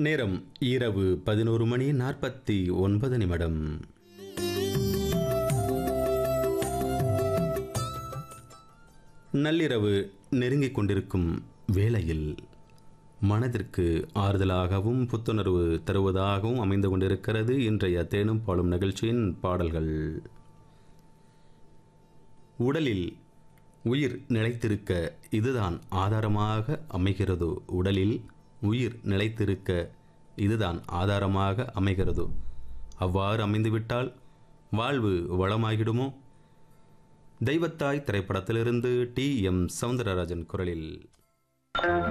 நேரம் இரவு பதினோரு மணி நாற்பத்தி ஒன்பது நிமிடம் நள்ளிரவு நெருங்கிக் கொண்டிருக்கும் வேளையில் மனதிற்கு ஆறுதலாகவும் புத்துணர்வு தருவதாகவும் அமைந்து கொண்டிருக்கிறது இன்றைய தேனும் பாலும் நிகழ்ச்சியின் பாடல்கள் உடலில் உயிர் நிலைத்திருக்க இதுதான் ஆதாரமாக அமைகிறது உடலில் உயிர் நிலைத்திருக்க இதுதான் ஆதாரமாக அமைகிறது அவ்வாறு அமைந்துவிட்டால் வாழ்வு வளமாகிடுமோ தெய்வத்தாய் திரைப்படத்திலிருந்து டி எம் சவுந்தரராஜன் குரலில்